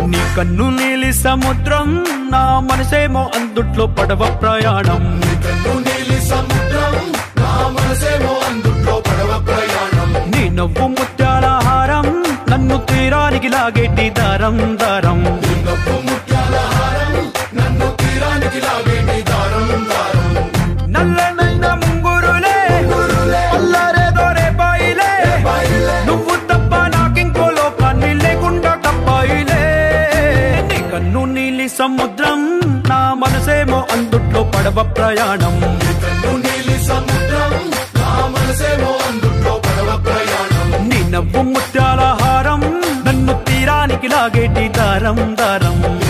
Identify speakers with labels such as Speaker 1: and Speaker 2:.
Speaker 1: నీ కన్ను నీలి సముద్రం నా మనసేమో అందుట్లో పడవ ప్రయాణం
Speaker 2: కన్ను నీలి సముద్రం నా మనసేమో అందుట్లో పడవ ప్రయాణం
Speaker 1: నీ నవ్వు ముత్యాల హారం నన్ను తీరానికి లాగేటి దారం దారం
Speaker 2: నవ్వు ముత్యాల హారం నన్ను తీరానికి లాగేటి దారం దారం
Speaker 1: నల్లనైన ముంగురులే అల్లారేదో రేపాయిలే నువ్వు తప్ప నాకింకో లోకాన్ని లేకుండా తప్పాయిలే నీ కన్ను నీలి సముద్రం నా మనసేమో అందుట్లో పడవ ప్రయాణం
Speaker 2: కన్ను నీలి సముద్రం నా మనసేమో అందుట్లో పడవ ప్రయాణం
Speaker 1: నీ నవ్వు ముత్యాల హారం నన్ను తీరానికి లాగేటి దారం దారం